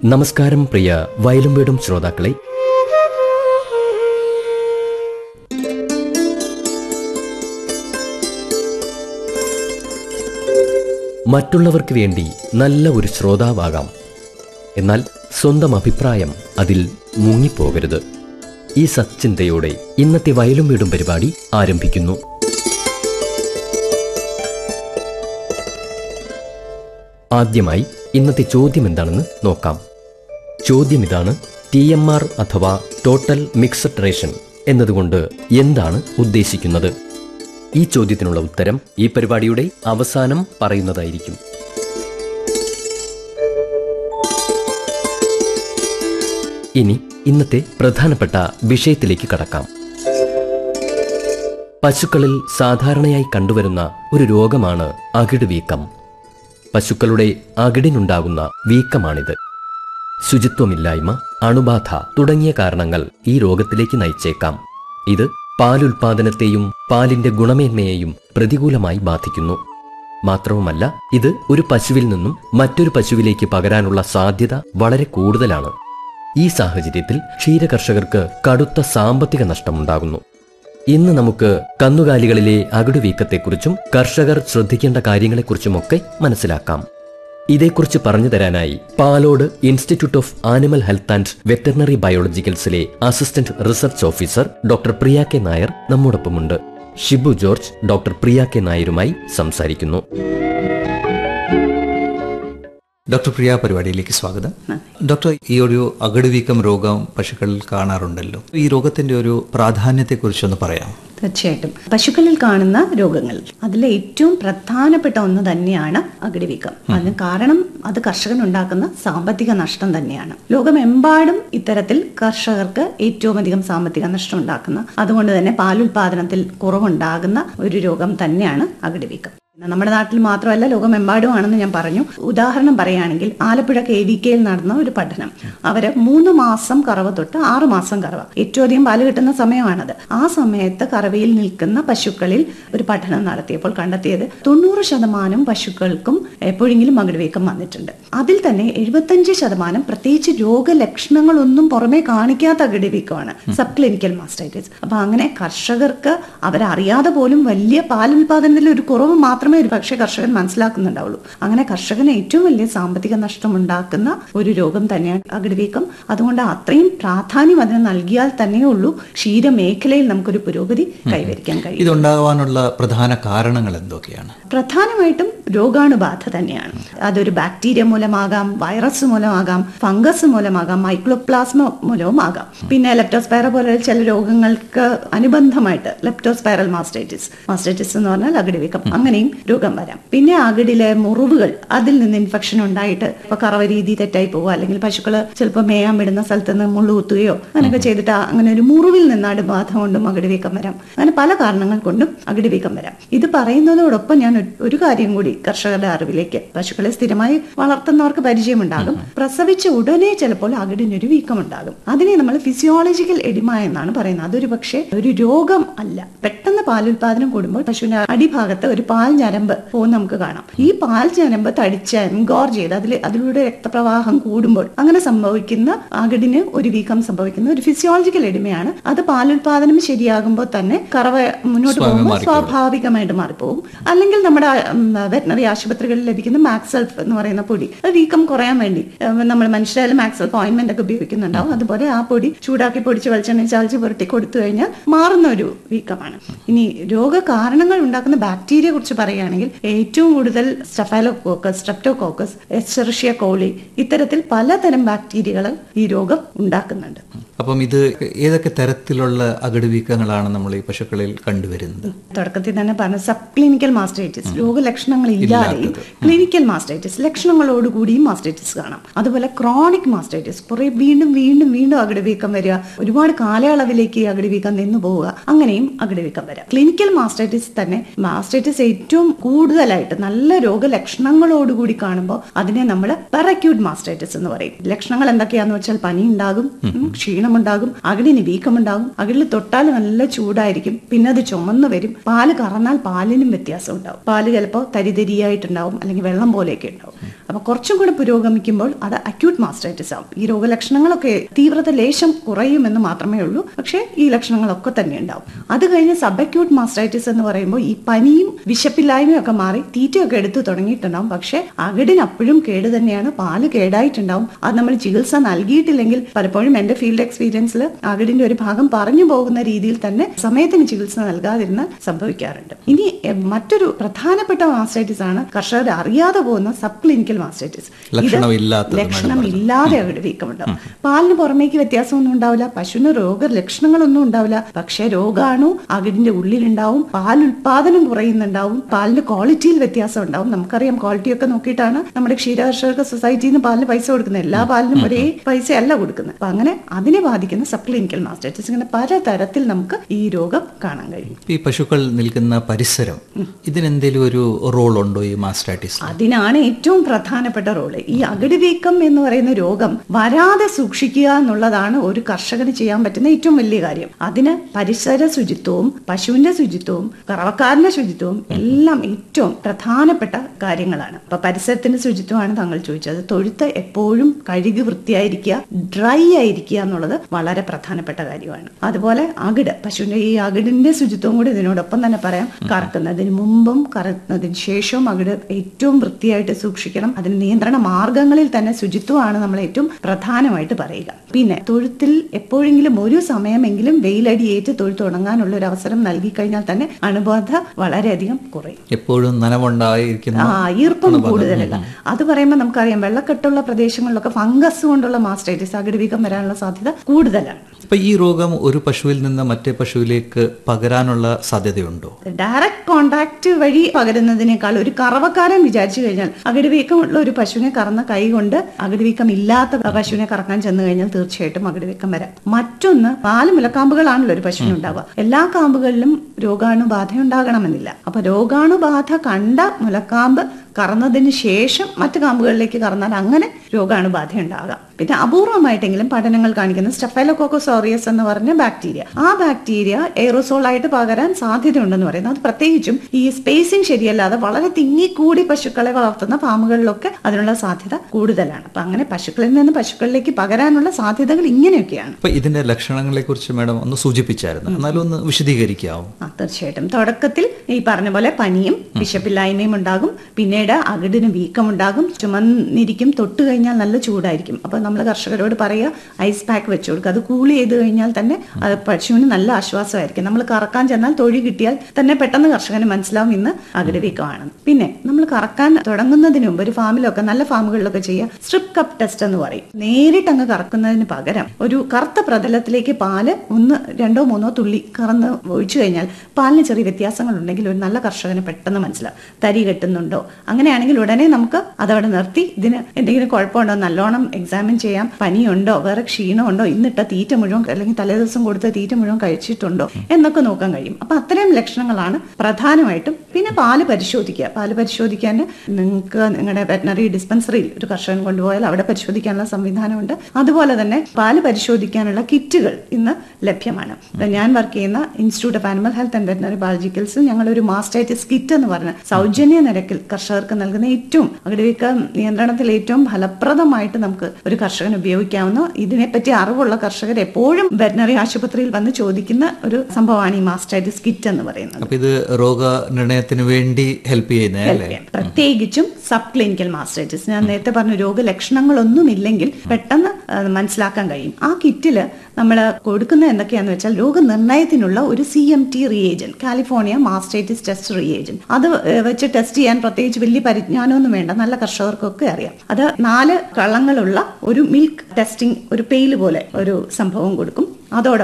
നമസ്കാരം പ്രിയ വയലും വീടും ശ്രോതാക്കളെ മറ്റുള്ളവർക്ക് വേണ്ടി നല്ല ഒരു ശ്രോതാവാകാം എന്നാൽ സ്വന്തം അഭിപ്രായം അതിൽ മുങ്ങിപ്പോകരുത് ഈ സച്ചിന്തയോടെ ഇന്നത്തെ വയലും വീടും പരിപാടി ആരംഭിക്കുന്നു ആദ്യമായി ഇന്നത്തെ ചോദ്യം എന്താണെന്ന് നോക്കാം ചോദ്യം ഇതാണ് ടി എം ആർ അഥവാ ടോട്ടൽ മിക്സഡ് റേഷൻ എന്നതുകൊണ്ട് എന്താണ് ഉദ്ദേശിക്കുന്നത് ഈ ചോദ്യത്തിനുള്ള ഉത്തരം ഈ പരിപാടിയുടെ അവസാനം പറയുന്നതായിരിക്കും ഇനി ഇന്നത്തെ പ്രധാനപ്പെട്ട വിഷയത്തിലേക്ക് കടക്കാം പശുക്കളിൽ സാധാരണയായി കണ്ടുവരുന്ന ഒരു രോഗമാണ് അകിട് വീക്കം പശുക്കളുടെ അകിടിനുണ്ടാകുന്ന വീക്കമാണിത് ശുചിത്വമില്ലായ്മ അണുബാധ തുടങ്ങിയ കാരണങ്ങൾ ഈ രോഗത്തിലേക്ക് നയിച്ചേക്കാം ഇത് പാലുൽപാദനത്തെയും പാലിന്റെ ഗുണമേന്മയെയും പ്രതികൂലമായി ബാധിക്കുന്നു മാത്രവുമല്ല ഇത് ഒരു പശുവിൽ നിന്നും മറ്റൊരു പശുവിലേക്ക് പകരാനുള്ള സാധ്യത വളരെ കൂടുതലാണ് ഈ സാഹചര്യത്തിൽ ക്ഷീരകർഷകർക്ക് കടുത്ത സാമ്പത്തിക നഷ്ടമുണ്ടാകുന്നു ഇന്ന് നമുക്ക് കന്നുകാലികളിലെ അകിടുവീക്കത്തെക്കുറിച്ചും കർഷകർ ശ്രദ്ധിക്കേണ്ട കാര്യങ്ങളെക്കുറിച്ചുമൊക്കെ മനസ്സിലാക്കാം ഇതേക്കുറിച്ച് പറഞ്ഞു തരാനായി Palode institute of animal health and veterinary ബയോളജിക്കൽസിലെ assistant research officer doctor Priya K Nair നമ്മോടൊപ്പമുണ്ട് Shibu George doctor Priya K നായരുമായി സംസാരിക്കുന്നു ഡോക്ടർ പ്രിയ പരിപാടിയിലേക്ക് സ്വാഗതം ഡോക്ടർ ഈ ഒരു അകടുവീക്കം രോഗം പശുക്കളിൽ കാണാറുണ്ടല്ലോ ഈ രോഗത്തിന്റെ ഒരു പ്രാധാന്യത്തെക്കുറിച്ചൊന്ന് പറയാം തീർച്ചയായിട്ടും പശുക്കളിൽ കാണുന്ന രോഗങ്ങൾ അതിലെ ഏറ്റവും പ്രധാനപ്പെട്ട ഒന്ന് തന്നെയാണ് അകിടിവീക്കം അതിന് കാരണം അത് കർഷകനുണ്ടാക്കുന്ന സാമ്പത്തിക നഷ്ടം തന്നെയാണ് ലോകമെമ്പാടും ഇത്തരത്തിൽ കർഷകർക്ക് ഏറ്റവും അധികം സാമ്പത്തിക നഷ്ടം ഉണ്ടാക്കുന്ന അതുകൊണ്ട് തന്നെ പാലുൽപാദനത്തിൽ കുറവുണ്ടാകുന്ന ഒരു രോഗം തന്നെയാണ് അകിടിവീക്കം നമ്മുടെ നാട്ടിൽ മാത്രമല്ല ലോകമെമ്പാടുമാണെന്ന് ഞാൻ പറഞ്ഞു ഉദാഹരണം പറയുകയാണെങ്കിൽ ആലപ്പുഴ കെ വി കെയിൽ നടന്ന ഒരു പഠനം അവര് മൂന്ന് മാസം കറവ തൊട്ട് ആറ് മാസം കറവ ഏറ്റവും അധികം പാല് കിട്ടുന്ന സമയമാണത് ആ സമയത്ത് കറവയിൽ നിൽക്കുന്ന പശുക്കളിൽ ഒരു പഠനം നടത്തിയപ്പോൾ കണ്ടെത്തിയത് തൊണ്ണൂറ് ശതമാനം പശുക്കൾക്കും എപ്പോഴെങ്കിലും മകിടുവീക്കം വന്നിട്ടുണ്ട് അതിൽ തന്നെ എഴുപത്തഞ്ച് ശതമാനം പ്രത്യേകിച്ച് രോഗലക്ഷണങ്ങളൊന്നും പുറമെ കാണിക്കാത്ത അകിടിവീക്കമാണ് സബ് ക്ലിനിക്കൽ മാസ്റ്റൈറ്റിസ് അപ്പൊ അങ്ങനെ കർഷകർക്ക് അവരറിയാതെ പോലും വലിയ പാലുൽപാദനത്തിൽ ഒരു കുറവ് മാത്രമേ ഒരു പക്ഷേ കർഷകൻ മനസ്സിലാക്കുന്നുണ്ടാവുള്ളൂ അങ്ങനെ കർഷകന് ഏറ്റവും വലിയ സാമ്പത്തിക നഷ്ടം ഉണ്ടാക്കുന്ന ഒരു രോഗം തന്നെയാണ് അകിടുവീക്കം അതുകൊണ്ട് അത്രയും പ്രാധാന്യം അതിന് നൽകിയാൽ തന്നെയേ ഉള്ളൂ ക്ഷീരമേഖലയിൽ നമുക്കൊരു പുരോഗതി കൈവരിക്കാൻ കഴിയും ഇതുണ്ടാകാനുള്ള പ്രധാന കാരണങ്ങൾ എന്തൊക്കെയാണ് പ്രധാനമായിട്ടും രോഗാണുബാധ തന്നെയാണ് അതൊരു ബാക്ടീരിയ മൂലമാകാം വൈറസ് മൂലമാകാം ഫംഗസ് മൂലമാകാം മൈക്രോപ്ലാസ്മ മൂലവും ആകാം പിന്നെ ലെപ്റ്റോസ്പൈറ പോലെ ചില രോഗങ്ങൾക്ക് അനുബന്ധമായിട്ട് ലെപ്റ്റോസ്പൈറൽ മാസ്റ്റൈറ്റിസ് മാസ്റ്റൈറ്റിസ് എന്ന് പറഞ്ഞാൽ അകിടിവീക്കം അങ്ങനെയും രോഗം വരാം പിന്നെ അകിടിലെ മുറിവുകൾ അതിൽ നിന്ന് ഇൻഫെക്ഷൻ ഉണ്ടായിട്ട് ഇപ്പൊ കറവ രീതി തെറ്റായി പോവുക അല്ലെങ്കിൽ പശുക്കള് ചിലപ്പോൾ മേയാൻ വിടുന്ന സ്ഥലത്ത് നിന്ന് മുള്ളു കുത്തുകയോ അങ്ങനെയൊക്കെ ചെയ്തിട്ട് അങ്ങനെ ഒരു മുറിവിൽ നിന്ന് അണുബാധ കൊണ്ടും അകിടിവീക്കം വരാം അങ്ങനെ പല കാരണങ്ങൾ കൊണ്ടും അകിടിവീക്കം വരാം ഇത് പറയുന്നതോടൊപ്പം ഞാൻ ഒരു- ഒരു കാര്യം കൂടി കർഷകരുടെ അറിവിലേക്ക് പശുക്കളെ സ്ഥിരമായി വളർത്തുന്നവർക്ക് പരിചയമുണ്ടാകും പ്രസവിച്ച ഉടനെ ചിലപ്പോൾ അകിടിനൊരു വീക്കം ഉണ്ടാകും അതിനെ നമ്മൾ ഫിസിയോളജിക്കൽ എഡിമ എന്നാണ് പറയുന്നത് അതൊരു പക്ഷേ ഒരു രോഗം അല്ല പെട്ടെന്ന് പാലുൽപാദനം കൂടുമ്പോൾ പശുവിന്റെ അടിഭാഗത്ത് ഒരു പാൽ ഞരമ്പ് പോകുന്ന നമുക്ക് കാണാം ഈ പാൽ ഞരമ്പ് തടിച്ച് എൻഗോർ ചെയ്ത് അതിൽ അതിലൂടെ രക്തപ്രവാഹം കൂടുമ്പോൾ അങ്ങനെ സംഭവിക്കുന്ന അകിടിന് ഒരു വീക്കം സംഭവിക്കുന്ന ഒരു ഫിസിയോളജിക്കൽ എഡിമയാണ് അത് പാലുൽപാദനം ശരിയാകുമ്പോൾ തന്നെ കറവ മുന്നോട്ട് പോകുമ്പോൾ സ്വാഭാവികമായിട്ട് മാറിപ്പോകും അല്ലെങ്കിൽ നമ്മുടെ വെറ്റനറി ആശുപത്രികളിൽ ലഭിക്കുന്ന മാക്സെൽഫ് എന്ന് പറയുന്ന പൊടി അത് വീക്കം കുറയാൻ വേണ്ടി ഉം, നമ്മൾ മനുഷ്യരായാലും മാക്സെൽഫ് ഓയിൻമെന്റ് ഒക്കെ ഉപയോഗിക്കുന്നുണ്ടാവും അതുപോലെ ആ പൊടി ചൂടാക്കി പൊടിച്ച് വെളിച്ചെണ്ണ ചാലിച്ച് പുരട്ടി കൊടുത്തു കഴിഞ്ഞാൽ മാറുന്ന ഒരു വീക്കമാണ് ഇനി രോഗകാരണങ്ങൾ ഉണ്ടാക്കുന്ന ബാക്ടീരിയയെ കുറിച്ച് പറയുകയാണെങ്കിൽ ഏറ്റവും കൂടുതൽ സ്റ്റഫൈലോകോക്കസ് സ്ട്രെപ്റ്റോകോക്കസ് എസ്ചെറിഷ്യ കോളി ഇത്തരത്തിൽ പലതരം ബാക്ടീരിയകൾ ഈ രോഗം ഉണ്ടാക്കുന്നുണ്ട് അപ്പം ഇത് ഏതൊക്കെ തരത്തിലുള്ള അകടുവീക്കങ്ങളാണ് നമ്മൾ ഈ പശുക്കളിൽ കണ്ടുവരുന്നത് തുടക്കത്തിൽ തന്നെ പറഞ്ഞ സബ് ക്ലിനിക്കൽ മാസ്റ്റൈറ്റിസ് രോഗലക്ഷണങ്ങൾ ഇല്ലാതെയും ക്ലിനിക്കൽ മാസ്റ്റൈറ്റിസ് ലക്ഷണങ്ങളോടുകൂടിയും മാസ്റ്റൈറ്റിസ് കാണാം അതുപോലെ ക്രോണിക് മാസ്റ്റൈറ്റിസ് കുറെ വീണ്ടും വീണ്ടും വീണ്ടും അകിടുവീക്കം വരിക ഒരുപാട് കാലയളവിലേക്ക് ഈ അകിടുവീക്കം നിന്നു പോവുക അങ്ങനെയും അകിടുവീക്കം വരാം ക്ലിനിക്കൽ മാസ്റ്റൈറ്റിസ് തന്നെ മാസ്റ്റൈറ്റിസ് ഏറ്റവും ഏറ്റവും കൂടുതലായിട്ട് നല്ല രോഗലക്ഷണങ്ങളോടുകൂടി കാണുമ്പോൾ അതിനെ നമ്മൾ പെറക്യൂട്ട് മാസ്റ്റൈറ്റിസ് എന്ന് പറയും ലക്ഷണങ്ങൾ എന്തൊക്കെയാന്ന് വെച്ചാൽ പനി ഉണ്ടാകും ഉം, ക്ഷീണമുണ്ടാകും അകിടിന് വീക്കമുണ്ടാകും അകിടിൽ തൊട്ടാൽ നല്ല ചൂടായിരിക്കും പിന്നെ അത് ചുമന്ന് വരും പാല് കറന്നാൽ പാലിനും വ്യത്യാസം ഉണ്ടാവും പാല് ചിലപ്പോൾ തരിതരിയായിട്ടുണ്ടാവും അല്ലെങ്കിൽ വെള്ളം പോലെയൊക്കെ ഉണ്ടാവും അപ്പൊ കുറച്ചും കൂടെ പുരോഗമിക്കുമ്പോൾ അത് അക്യൂട്ട് മാസ്റ്റൈറ്റിസ് ആവും ഈ രോഗലക്ഷണങ്ങളൊക്കെ തീവ്രത ലേശം കുറയുമെന്ന് മാത്രമേ ഉള്ളൂ പക്ഷേ ഈ ലക്ഷണങ്ങളൊക്കെ തന്നെ ഉണ്ടാവും അത് കഴിഞ്ഞ് സബ് അക്യൂട്ട് മാസ്റ്റൈറ്റിസ് എന്ന് പറയുമ്പോൾ ഈ പനിയും വിശപ്പില്ലായ്മയും ഒക്കെ മാറി തീറ്റയൊക്കെ എടുത്തു തുടങ്ങിയിട്ടുണ്ടാവും പക്ഷേ അകിടിന് അപ്പോഴും കേട് തന്നെയാണ് പാല് കേടായിട്ടുണ്ടാവും അത് നമ്മൾ ചികിത്സ നൽകിയിട്ടില്ലെങ്കിൽ പലപ്പോഴും എന്റെ ഫീൽഡ് എക്സ്പീരിയൻസിൽ അകിടിന്റെ ഒരു ഭാഗം പറഞ്ഞു പോകുന്ന രീതിയിൽ തന്നെ സമയത്തിന് ചികിത്സ നൽകാതിരുന്നാൽ സംഭവിക്കാറുണ്ട് ഇനി എ, മറ്റൊരു പ്രധാനപ്പെട്ട മാസ്റ്റൈറ്റിസ് ആണ് കർഷകർ അറിയാതെ പോകുന്ന സബ് ക്ലിനിക്കൽ മാസ്റ്റൈറ്റിസ് ലക്ഷണമില്ലാത്തത് ലക്ഷണമില്ലാതെ അകിട് വീക്കമുണ്ടാവും പാലിന് പുറമേക്ക് വ്യത്യാസമൊന്നും ഉണ്ടാവില്ല പശുവിന് രോഗ ലക്ഷണങ്ങളൊന്നും ഉണ്ടാവില്ല പക്ഷേ രോഗാണു അകിടിന്റെ ഉള്ളിലുണ്ടാവും പാൽ ഉൽപാദനം കുറയുന്നുണ്ടാവും പാലിന്റെ ക്വാളിറ്റിയിൽ വ്യത്യാസം ഉണ്ടാവും നമുക്കറിയാം ക്വാളിറ്റി ഒക്കെ നോക്കിയിട്ടാണ് നമ്മുടെ ക്ഷീരകർഷക സൊസൈറ്റിയിൽ നിന്ന് പാലിന് പൈസ കൊടുക്കുന്നത് എല്ലാ പാലിനും ഒരേ പൈസയല്ല കൊടുക്കുന്നത് അപ്പൊ അങ്ങനെ അതിനെ ബാധിക്കുന്ന സബ് ക്ലിനിക്കൽ മാസ്റ്റൈറ്റിസ് ഇങ്ങനെ പലതരത്തിൽ നമുക്ക് ഈ രോഗം കാണാൻ കഴിയും ഈ പശുക്കൾ നിൽക്കുന്ന പരിസരം ഇതിനെന്തെങ്കിലും ഒരു റോൾ ഉണ്ടോ ഈ മാസ്റ്റൈറ്റിസ് അതിനാണ് ഏറ്റവും പ്രധാനപ്പെട്ട റോള് ഈ അകിട് വീക്കം എന്ന് പറയുന്ന രോഗം വരാതെ സൂക്ഷിക്കുക എന്നുള്ളതാണ് ഒരു കർഷകന് ചെയ്യാൻ പറ്റുന്ന ഏറ്റവും വലിയ കാര്യം അതിന് പരിസര ശുചിത്വവും പശുവിന്റെ ശുചിത്വവും കറവക്കാരന്റെ ശുചിത്വവും എല്ലാം ഏറ്റവും പ്രധാനപ്പെട്ട കാര്യങ്ങളാണ് അപ്പൊ പരിസരത്തിന്റെ ശുചിത്വമാണ് താങ്കൾ ചോദിച്ചത് തൊഴുത്ത് എപ്പോഴും കഴുകി വൃത്തിയായിരിക്കുക ഡ്രൈ ആയിരിക്കുക എന്നുള്ളത് വളരെ പ്രധാനപ്പെട്ട കാര്യമാണ് അതുപോലെ അകിട് പശുവിന്റെ ഈ അകിടിന്റെ ശുചിത്വം കൂടി ഇതിനോടൊപ്പം തന്നെ പറയാം കറക്കുന്നതിന് മുമ്പും കറക്കുന്നതിന് ശേഷവും അകിട് ഏറ്റവും വൃത്തിയായിട്ട് സൂക്ഷിക്കണം അതിന് നിയന്ത്രണ മാർഗങ്ങളിൽ തന്നെ ശുചിത്വമാണ് നമ്മൾ ഏറ്റവും പ്രധാനമായിട്ട് പറയുക പിന്നെ തൊഴുത്തിൽ എപ്പോഴെങ്കിലും ഒരു സമയമെങ്കിലും വെയിലടിയേറ്റ് തൊഴുത്ത് ഉണങ്ങാനുള്ള ഒരു അവസരം നൽകി കഴിഞ്ഞാൽ തന്നെ അണുബാധ വളരെയധികം കുറയും എപ്പോഴും നനവുണ്ടായിരിക്കുന്ന ആ ഈർപ്പം കൂടുതലല്ല അത് പറയുമ്പോൾ നമുക്കറിയാം വെള്ളക്കെട്ടുള്ള പ്രദേശങ്ങളിലൊക്കെ ഫംഗസ് കൊണ്ടുള്ള മാസ്റ്റൈറ്റിസ് അകിടുവീക്കം വരാനുള്ള സാധ്യത കൂടുതലാണ് അപ്പൊ ഈ രോഗം ഒരു പശുവിൽ നിന്ന് മറ്റേ പശുവിലേക്ക് പകരാനുള്ള സാധ്യതയുണ്ടോ ഡയറക്റ്റ് കോണ്ടാക്ട് വഴി പകരുന്നതിനേക്കാൾ ഒരു കറവക്കാരൻ വിചാരിച്ചു കഴിഞ്ഞാൽ അകിടുവീക്കമുള്ള ഒരു പശുവിനെ കറന്ന കൈ കൊണ്ട് അകിടുവീക്കം ഇല്ലാത്ത പശുവിനെ കറക്കാൻ ചെന്ന് കഴിഞ്ഞാൽ തീർച്ചയായിട്ടും അകിടുവീക്കം വരാം മറ്റൊന്ന് നാല് മുലക്കാമ്പുകളാണല്ലോ ഒരു പശുവിന് ഉണ്ടാവുക എല്ലാ കാമ്പുകളിലും രോഗാണുബാധ ഉണ്ടാകണമെന്നില്ല അപ്പൊ രോഗാണുബാധ കണ്ട മുലക്കാമ്പ് കറന്നതിന് ശേഷം മറ്റു കാമ്പുകളിലേക്ക് കറന്നാൽ അങ്ങനെ രോഗാണുബാധ ഉണ്ടാകാം പിന്നെ അപൂർവമായിട്ടെങ്കിലും പഠനങ്ങൾ കാണിക്കുന്ന സ്റ്റെഫൈലോകോക്കോസോറിയസ് എന്ന് പറഞ്ഞ ബാക്ടീരിയ ആ ബാക്ടീരിയ എയറോസോൾ ആയിട്ട് പകരാൻ സാധ്യതയുണ്ടെന്ന് പറയുന്നത് അത് പ്രത്യേകിച്ചും ഈ സ്പേസിംഗ് ശരിയല്ലാതെ വളരെ തിങ്ങിക്കൂടി പശുക്കളെ വളർത്തുന്ന ഫാമുകളിലൊക്കെ അതിനുള്ള സാധ്യത കൂടുതലാണ് അപ്പൊ അങ്ങനെ പശുക്കളിൽ നിന്ന് പശുക്കളിലേക്ക് പകരാനുള്ള സാധ്യതകൾ ഇങ്ങനെയൊക്കെയാണ് അപ്പൊ ഇതിന്റെ ലക്ഷണങ്ങളെ കുറിച്ച് മാഡം ഒന്ന് സൂചിപ്പിച്ചായിരുന്നു എന്നാലും ഒന്ന് വിശദീകരിക്കാവും ആ തീർച്ചയായിട്ടും തുടക്കത്തിൽ ഈ പറഞ്ഞ പോലെ പനിയും വിശപ്പില്ലായ്മയും ഉണ്ടാകും പിന്നീട് അകിടിന് വീക്കമുണ്ടാകും ചുമന്നിരിക്കും തൊട്ട് കഴിഞ്ഞാൽ നല്ല ചൂടായിരിക്കും അപ്പൊ നമ്മൾ കർഷകരോട് പറയുക ഐസ് പാക്ക് വെച്ചു കൊടുക്കുക അത് കൂൾ ചെയ്ത് കഴിഞ്ഞാൽ തന്നെ അത് പശുവിന് നല്ല ആശ്വാസമായിരിക്കും നമ്മൾ കറക്കാൻ ചെന്നാൽ തൊഴി കിട്ടിയാൽ തന്നെ പെട്ടെന്ന് കർഷകന് മനസ്സിലാവും ഇന്ന് അകിട് വീക്കമാണ് പിന്നെ നമ്മൾ കറക്കാൻ തുടങ്ങുന്നതിന് മുമ്പ് ഒരു ഫാമിലൊക്കെ നല്ല ഫാമുകളിലൊക്കെ ചെയ്യുക സ്ട്രിപ്പ് കപ്പ് ടെസ്റ്റ് എന്ന് പറയും നേരിട്ട് അങ്ങ് കറക്കുന്നതിന് പകരം ഒരു കറുത്ത പ്രതലത്തിലേക്ക് പാല് ഒന്ന് രണ്ടോ മൂന്നോ തുള്ളി കറന്ന് ഒഴിച്ചു കഴിഞ്ഞാൽ പാലിന് ചെറിയ വ്യത്യാസങ്ങൾ ഉണ്ടെങ്കിൽ ഒരു നല്ല കർഷകന് പെട്ടെന്ന് മനസ്സിലാവും തരി കെട്ടുന്നുണ്ടോ അങ്ങനെയാണെങ്കിൽ ഉടനെ നമുക്ക് അതവിടെ നിർത്തി ഇതിന് എന്തെങ്കിലും കുഴപ്പമുണ്ടോ നല്ലോണം എക്സാമിൻ ചെയ്യാം പനിയുണ്ടോ വേറെ ക്ഷീണമുണ്ടോ ഇന്നിട്ട തീറ്റ മുഴുവൻ അല്ലെങ്കിൽ തലേദിവസം കൊടുത്ത തീറ്റ മുഴുവൻ കഴിച്ചിട്ടുണ്ടോ എന്നൊക്കെ നോക്കാൻ കഴിയും അപ്പൊ അത്രയും ലക്ഷണങ്ങളാണ് പ്രധാനമായിട്ടും പിന്നെ പാല് പരിശോധിക്കുക പാല് പരിശോധിക്കാൻ നിങ്ങൾക്ക് നിങ്ങളുടെ വെറ്റനറി ഡിസ്പെൻസറിയിൽ ഒരു കർഷകൻ കൊണ്ടുപോയാൽ അവിടെ പരിശോധിക്കാനുള്ള സംവിധാനമുണ്ട് അതുപോലെ തന്നെ പാല് പരിശോധിക്കാനുള്ള കിറ്റുകൾ ഇന്ന് ലഭ്യമാണ് ഞാൻ വർക്ക് ചെയ്യുന്ന institute of animal health and veterinary biologicals ഞങ്ങൾ ഒരു മാസ്റ്റൈറ്റിസ് കിറ്റ് എന്ന് പറഞ്ഞ സൗജന്യ നിരക്കിൽ കർഷകർക്ക് നൽകുന്ന ഏറ്റവും അകിടുവീക്ക നിയന്ത്രണത്തിൽ ഏറ്റവും ഫലപ്രദമായിട്ട് നമുക്ക് ഒരു കർഷകന് ഉപയോഗിക്കാവുന്ന ഇതിനെപ്പറ്റി അറിവുള്ള കർഷകർ എപ്പോഴും വെറ്റനറി ആശുപത്രിയിൽ വന്ന് ചോദിക്കുന്ന ഒരു സംഭവമാണ് ഈ മാസ്റ്റൈറ്റിസ് കിറ്റ് എന്ന് പറയുന്നത് അപ്പൊ ഇത് രോഗനിർണയത്തിന് വേണ്ടി ഹെൽപ്പ് ചെയ്യുന്ന അല്ലേ ഹെൽപ്പ് ചെയ്യാം. പ്രത്യേകിച്ചും സബ് ക്ലിനിക്കൽ മാസ്റ്റൈറ്റിസ് ഞാൻ നേരത്തെ പറഞ്ഞ രോഗലക്ഷണങ്ങളൊന്നും ഇല്ലെങ്കിൽ പെട്ടെന്ന് അത് മനസ്സിലാക്കാൻ കഴിയും ആ കിറ്റില് നമ്മൾ കൊടുക്കുന്നത് എന്തൊക്കെയാന്ന് വെച്ചാൽ രോഗനിർണയത്തിനുള്ള ഒരു C M T reagent California mastitis test reagent അത് ഏഹ്, വെച്ച് ടെസ്റ്റ് ചെയ്യാൻ പ്രത്യേകിച്ച് വലിയ പരിജ്ഞാനമൊന്നും വേണ്ട നല്ല കർഷകർക്കൊക്കെ അറിയാം അത് നാല് കളങ്ങളുള്ള ഒരു മിൽക്ക് ടെസ്റ്റിംഗ് ഒരു പെയില് പോലെ ഒരു സംഭവം കൊടുക്കും അതോടൊപ്പം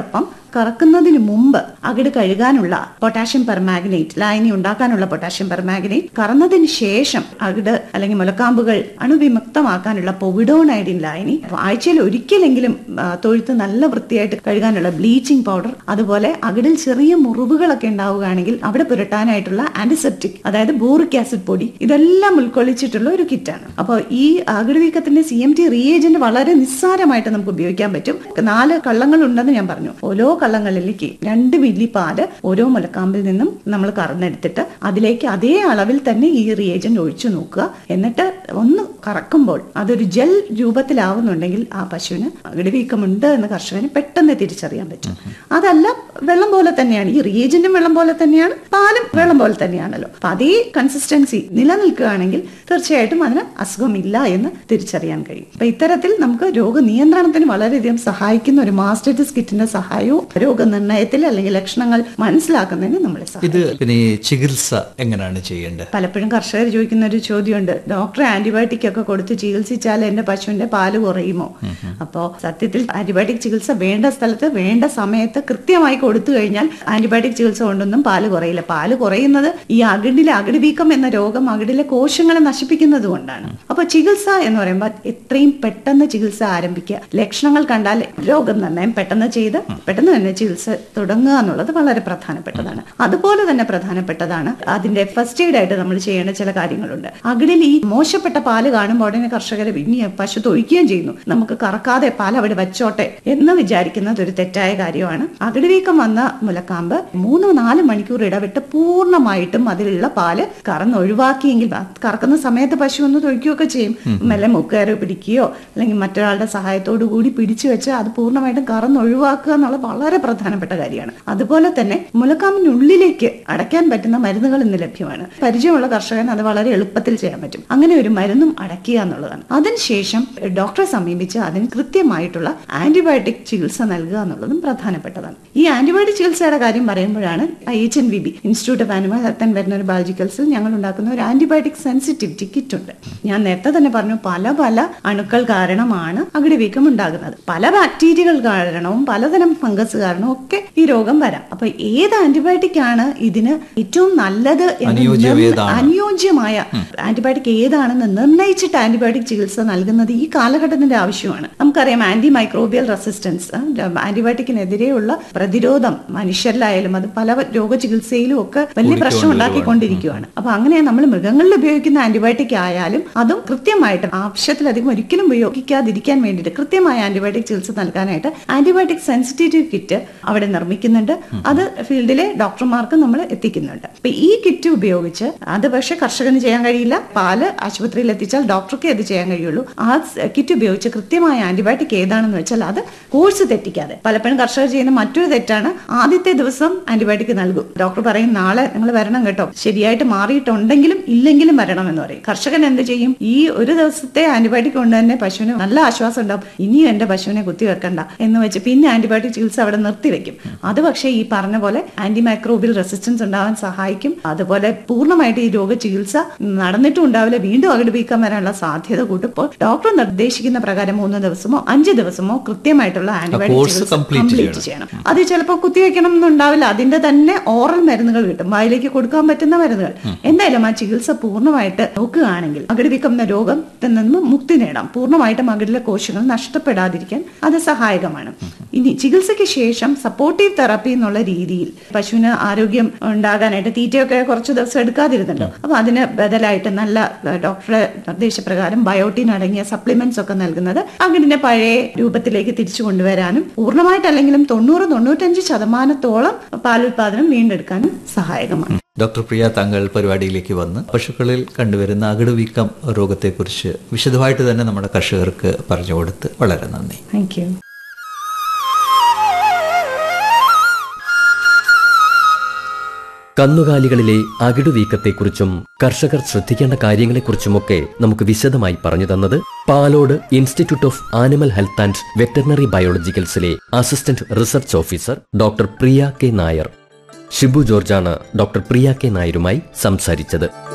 കറക്കുന്നതിന് മുമ്പ് അകിട് കഴുകാനുള്ള പൊട്ടാഷ്യം പെർമാഗ്നേറ്റ് ലായനി ഉണ്ടാക്കാനുള്ള പൊട്ടാഷ്യം പെർമാഗ്നേറ്റ് കറന്നതിന് ശേഷം അകിട് അല്ലെങ്കിൽ മുലക്കാമ്പുകൾ അണുവിമുക്തമാക്കാനുള്ള പൊവിഡോണൈഡിൻ ലായനി ആഴ്ചയിൽ ഒരിക്കലെങ്കിലും ആ, തൊഴുത്ത് നല്ല വൃത്തിയായിട്ട് കഴുകാനുള്ള ബ്ലീച്ചിങ് പൗഡർ അതുപോലെ അകിടിൽ ചെറിയ മുറിവുകളൊക്കെ ഉണ്ടാവുകയാണെങ്കിൽ അവിടെ പുരട്ടാനായിട്ടുള്ള ആന്റിസെപ്റ്റിക് അതായത് ബോറിക് ആസിഡ് പൊടി ഇതെല്ലാം ഉൾക്കൊള്ളിച്ചിട്ടുള്ള ഒരു കിറ്റാണ് അപ്പോൾ ഈ അകിട് വീക്കത്തിന്റെ സി എം ടി റിയേജന്റ് വളരെ നിസ്സാരമായിട്ട് നമുക്ക് ഉപയോഗിക്കാൻ പറ്റും നാല് കള്ളങ്ങൾ ഉണ്ടെന്ന് ഞാൻ പറഞ്ഞു ഓരോ കള്ളങ്ങളിലേക്ക് രണ്ട് മില്ലി പാല് ഓരോ മുലക്കാമ്പിൽ നിന്നും നമ്മൾ കറന്നെടുത്തിട്ട് അതിലേക്ക് അതേ അളവിൽ തന്നെ ഈ റിയേജന്റ് ഒഴിച്ചു നോക്കുക എന്നിട്ട് ഒന്ന് കറക്കുമ്പോൾ അതൊരു ജെൽ രൂപത്തിലാവുന്നുണ്ടെങ്കിൽ ആ പശുവിന് അകിട് വീക്കമുണ്ട് എന്ന് കർഷകന് പെട്ടെന്ന് തിരിച്ചറിയാൻ പറ്റും അതല്ല വെള്ളം പോലെ തന്നെയാണ് ഈ റിയേജന്റും വെള്ളം പോലെ തന്നെയാണ് പാലും വെള്ളം പോലെ തന്നെയാണല്ലോ അപ്പൊ അതേ കൺസിസ്റ്റൻസി നിലനിൽക്കുകയാണെങ്കിൽ തീർച്ചയായിട്ടും അതിന് അസുഖമില്ല എന്ന് തിരിച്ചറിയാൻ കഴിയും അപ്പൊ ഇത്തരത്തിൽ നമുക്ക് രോഗനിയന്ത്രണത്തിന് വളരെയധികം സഹായിക്കുന്ന ഒരു മാസ്റ്റേറ്റസ് കിറ്റിന്റെ സഹായവും രോഗനിർണയത്തിൽ അല്ലെങ്കിൽ ലക്ഷണങ്ങൾ മനസ്സിലാക്കുന്നതിന് നമ്മളെ സഹായിക്കും ഇത് പിന്നെ ഈ ചികിത്സ എങ്ങനെയാണ് ചെയ്യേണ്ടത് പലപ്പോഴും കർഷകർ ചോദിക്കുന്ന ഒരു ചോദ്യമുണ്ട് ഡോക്ടർ ആന്റിബയോട്ടിക് ഒക്കെ കൊടുത്ത് ചികിത്സിച്ചാൽ എന്റെ പശുവിന്റെ പാല് കുറയുമോ അപ്പോ സത്യത്തിൽ ആന്റിബയോട്ടിക് ചികിത്സ വേണ്ട സ്ഥലത്ത് വേണ്ട സമയത്ത് കൃത്യമായി കൊടുത്തു കഴിഞ്ഞാൽ ആന്റിബയോട്ടിക് ചികിത്സ കൊണ്ടൊന്നും പാല് കുറയില്ല പാല് കുറയുന്നത് ഈ അകിടിലെ അകിട് വീക്കം എന്ന രോഗം അകിടിലെ കോശങ്ങളെ നശിപ്പിക്കുന്നത് കൊണ്ടാണ് അപ്പൊ ചികിത്സ എന്ന് പറയുമ്പോൾ എത്രയും പെട്ടെന്ന് ചികിത്സ ആരംഭിക്കുക ലക്ഷണങ്ങൾ കണ്ടാൽ രോഗനിർണയം പെട്ടെന്ന് ചെയ്ത് പെട്ടെന്ന് തന്നെ ചികിത്സ തുടങ്ങുക എന്നുള്ളത് വളരെ പ്രധാനപ്പെട്ടതാണ് അതുപോലെ തന്നെ പ്രധാനപ്പെട്ടതാണ് അതിന്റെ ഫസ്റ്റ് എയ്ഡ് ആയിട്ട് നമ്മൾ ചെയ്യേണ്ട ചില കാര്യങ്ങളുണ്ട് അകിടിൽ ഈ മോശപ്പെട്ട പാല് കാണുമ്പോൾ ഉടനെ കർഷകരെ ഇനി പശു തൊഴിക്കുകയും ചെയ്യുന്നു നമുക്ക് കറക്കാതെ പാൽ അവിടെ വെച്ചോട്ടെ എന്ന് വിചാരിക്കുന്നത് ഒരു തെറ്റായ കാര്യമാണ് അകിട് വീക്കം വന്ന മുലക്കാമ്പ് മൂന്ന് നാല് മണിക്കൂർ ഇടവിട്ട് പൂർണ്ണമായിട്ടും അതിലുള്ള പാല് കറന്ന് ഒഴിവാക്കിയെങ്കിൽ ആ കറക്കുന്ന സമയത്ത് പശു ഒന്ന് തൊഴിക്കുകയൊക്കെ ചെയ്യും മെല്ലെ മുക്കയറ് പിടിക്കുകയോ അല്ലെങ്കിൽ മറ്റൊരാളുടെ സഹായത്തോടു കൂടി പിടിച്ചു വെച്ച് അത് പൂർണ്ണമായിട്ടും കറന്ന് ഒഴിവാക്കുക എന്നുള്ളത് വളരെ പ്രധാനപ്പെട്ട കാര്യമാണ് അതുപോലെ തന്നെ മുലക്കാമ്പിനുള്ളിലേക്ക് അടയ്ക്കാൻ പറ്റുന്ന മരുന്നുകൾ ഇന്ന് ലഭ്യമാണ് പരിചയമുള്ള കർഷകൻ അത് വളരെ എളുപ്പത്തിൽ ചെയ്യാൻ പറ്റും അങ്ങനെ ഒരു മരുന്നും അടയ്ക്കുക എന്നുള്ളതാണ് അതിനുശേഷം ഡോക്ടറെ സമീപിച്ച് അതിന് കൃത്യമായിട്ടുള്ള ആന്റിബയോട്ടിക് ചികിത്സ നൽകുക എന്നുള്ളതും പ്രധാനപ്പെട്ടതാണ് ഈ ആന്റിബയോട്ടിക് ചികിത്സയുടെ കാര്യം പറയുമ്പോഴാണ് I H N V B institute of animal health and veterinary ബയോളജിക്കൽസിൽ ഞങ്ങൾ ഉണ്ടാക്കുന്ന ഒരു ആന്റിബയോട്ടിക് സെൻസിറ്റിവിറ്റി കിറ്റ് ഉണ്ട് ഞാൻ നേരത്തെ തന്നെ പറഞ്ഞു പല പല അണുക്കൾ കാരണമാണ് അകിട് വീക്കം ഉണ്ടാകുന്നത് പല ബാക്ടീരിയകൾ കാരണവും പലതരം ഫംഗസ് കാരണവും ഒക്കെ ഈ രോഗം വരാം അപ്പൊ ഏത് ആന്റിബയോട്ടിക് ആണ് ഇതിന് ഏറ്റവും നല്ലത് എന്ന് അനുയോജ്യം നിർണ്ണ- ഏതാണ്? അനുയോജ്യമായ ആന്റിബയോട്ടിക് ഏതാണെന്ന് നിർണയിച്ചിട്ട് ആന്റിബയോട്ടിക് ചികിത്സ നൽകുന്നത് ഈ കാലഘട്ടത്തിന്റെ ആവശ്യമാണ് നമുക്കറിയാം ആന്റി മൈക്രോബിയൽ റെസിസ്റ്റൻസ് ആന്റിബയോട്ടിക്കിനെതിരെയുള്ള പ്രതിരോധം മനുഷ്യരിലായാലും അത് പല രോഗചികിത്സയിലും ഒക്കെ വലിയ പ്രശ്നം ഉണ്ടാക്കിക്കൊണ്ടിരിക്കുകയാണ് അപ്പൊ അങ്ങനെ നമ്മൾ മൃഗങ്ങളിൽ ഉപയോഗിക്കുന്ന ആന്റിബയോട്ടിക് ആയാലും അതും കൃത്യമായിട്ട് ആവശ്യത്തിലധികം ഒരിക്കലും ഉപയോഗിക്കാതിരിക്കാൻ വേണ്ടിയിട്ട് കൃത്യമായ ആന്റിബയോട്ടിക് ചികിത്സ നൽകാനായിട്ട് ആന്റിബയോട്ടിക് സെൻസിറ്റീവ് കിറ്റ് അവിടെ നിർമ്മിക്കുന്നുണ്ട് അത് ഫീൽഡിലെ ഡോക്ടർമാർക്ക് നമ്മൾ എത്തിക്കുന്നുണ്ട് അപ്പൊ ഈ കിറ്റ് ഉപയോഗിച്ച് അത് പക്ഷെ കർഷകന് ചെയ്യാൻ കഴിയില്ല പാല് ആശുപത്രിയിൽ എത്തിച്ചാൽ ഡോക്ടർക്ക് ഇത് ചെയ്യാൻ കഴിയുള്ളൂ ആ സ് കിറ്റ് ഉപയോഗിച്ച് കൃത്യമായ ആന്റിബയോട്ടിക് ഏതാണെന്ന് വെച്ചാൽ അത് കോഴ്സ് തെറ്റിക്കാതെ പലപ്പോഴും കർഷകർ ചെയ്യുന്ന മറ്റൊരു തെറ്റാണ് ആദ്യത്തെ ദിവസം ആന്റിബയോട്ടിക് നൽകും ഡോക്ടർ പറയും നാളെ നിങ്ങൾ വരണം കേട്ടോ ശരിയായിട്ട് മാറിയിട്ടുണ്ടെങ്കിലും ഇല്ലെങ്കിലും വരണം എന്ന് പറയും കർഷകൻ എന്ത് ചെയ്യും ഈ ഒരു ദിവസത്തെ ആന്റിബയോട്ടിക് കൊണ്ട് തന്നെ പശുവിന് നല്ല ആശ്വാസം ഉണ്ടാവും ഇനിയും എന്റെ പശുവിനെ കുത്തിവെക്കണ്ട എന്ന് വെച്ച് പിന്നെ ആന്റിബയോട്ടിക് ചികിത്സ അവിടെ നിർത്തിവെക്കും അത് പക്ഷേ ഈ പറഞ്ഞ പോലെ ആന്റി മൈക്രോബിയൽ റെസിസ്റ്റൻസ് ഉണ്ടാവാൻ സഹായിക്കും അതുപോലെ പൂർണ്ണമായിട്ട് ഈ രോഗ ചികിത്സ നടന്നിട്ടും ഉണ്ടാവില്ല വീണ്ടും അകിട് വീക്കം വരാനുള്ള സാധ്യത കൂട്ടുമ്പോൾ ഡോക്ടർ നിർദ്ദേശിക്കുന്ന പ്രകാരം മൂന്ന് ദിവസമോ അഞ്ച് ദിവസമോ കൃത്യമായിട്ടുള്ള ആന്റിബയോട്ടിക് course ചികിത്സ complete കംപ്ലീറ്റ് ചെയ്യണം അത് ചിലപ്പോൾ കുത്തിവെക്കണം എന്നുണ്ടാവില്ല അതിന്റെ തന്നെ ഓറൽ മരുന്നുകൾ കിട്ടും വായിലേക്ക് കൊടുക്കാൻ പറ്റുന്ന മരുന്നുകൾ എന്തായാലും ആ ചികിത്സ പൂർണ്ണമായിട്ട് നോക്കുകയാണെങ്കിൽ അകിട് വീക്കം എന്ന രോഗത്തിൽ നിന്ന് മുക്തി നേടാം പൂർണ്ണമായിട്ടും അകിടിലെ കോശങ്ങൾ നഷ്ടപ്പെടാതിരിക്കാൻ അത് സഹായകമാണ് ഇനി ചികിത്സയ്ക്ക് ശേഷം സപ്പോർട്ടീവ് തെറാപ്പി എന്നുള്ള രീതിയിൽ പശുവിന് ആരോഗ്യം ഉണ്ടാകാനായിട്ട് തീറ്റയൊക്കെ കുറച്ച് ദിവസം എടുക്കാതിരുന്നുണ്ടോ അപ്പൊ അതിന് ബദലായിട്ട് നല്ല ഏഹ്, ഡോക്ടറുടെ നിർദ്ദേശപ്രകാരം ബയോട്ടിൻ അടങ്ങിയ സപ്ലിമെന്റ്സ് ഒക്കെ നൽകുന്നത് അകിടിന്റെ പഴയ രൂപത്തിലേക്ക് തിരിച്ചു കൊണ്ടുവരാനും പൂർണ്ണമായിട്ടല്ലെങ്കിലും തൊണ്ണൂറ് തൊണ്ണൂറ്റഞ്ച് ശതമാനത്തോളം പാലുൽപാദനം വീണ്ടെടുക്കാനും സഹായകമാണ് ഡോക്ടർ പ്രിയ താങ്കൾ പരിപാടിയിലേക്ക് വന്ന് പശുക്കളിൽ കണ്ടുവരുന്ന അകിടുവീക്കം രോഗത്തെക്കുറിച്ച് വിശദമായിട്ട് തന്നെ നമ്മുടെ കർഷകർക്ക് പറഞ്ഞു കൊടുത്ത് വളരെ നന്ദി താങ്ക് യു കന്നുകാലികളിലെ അകിടുവീക്കത്തെക്കുറിച്ചും കർഷകർ ശ്രദ്ധിക്കേണ്ട കാര്യങ്ങളെക്കുറിച്ചുമൊക്കെ നമുക്ക് വിശദമായി പറഞ്ഞു തന്നത് Palode institute of animal health and veterinary ബയോളജിക്കൽസിലെ assistant research officer doctor Priya K Nair Shibu ജോർജാണ് ഡോക്ടർ പ്രിയ കെ നായരുമായി സംസാരിച്ചത്